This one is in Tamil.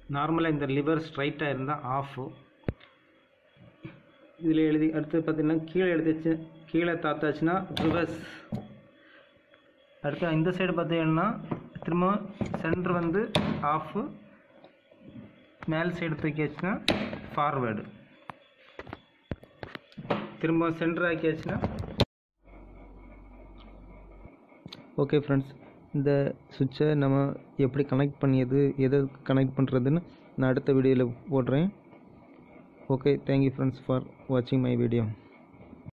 நார்மலாக இந்த லிவர் ஸ்ட்ரைட்டாக இருந்தால் ஆஃபு இதில் எழுதி அடுத்து பார்த்தீங்கன்னா கீழே எழுதிச்சு கீழே தாத்தாச்சுன்னா ரிவர்ஸ் அடுத்து இந்த சைடு பார்த்தீங்கன்னா திரும்ப சென்டர் வந்து ஆஃபு மேல் சைடு தூக்கியாச்சுன்னா ஃபார்வேர்டு திரும்ப சென்டர் ஆக்கியாச்சுன்னா ஓகே ஃப்ரெண்ட்ஸ் இந்த சுவிட்சை நம்ம எப்படி கனெக்ட் பண்ணியது எதை கனெக்ட் பண்ணுறதுன்னு நான் அடுத்த வீடியோவில் போடுறேன் ஓகே தேங்க்யூ ஃப்ரெண்ட்ஸ் ஃபார் வாட்சிங் மை வீடியோ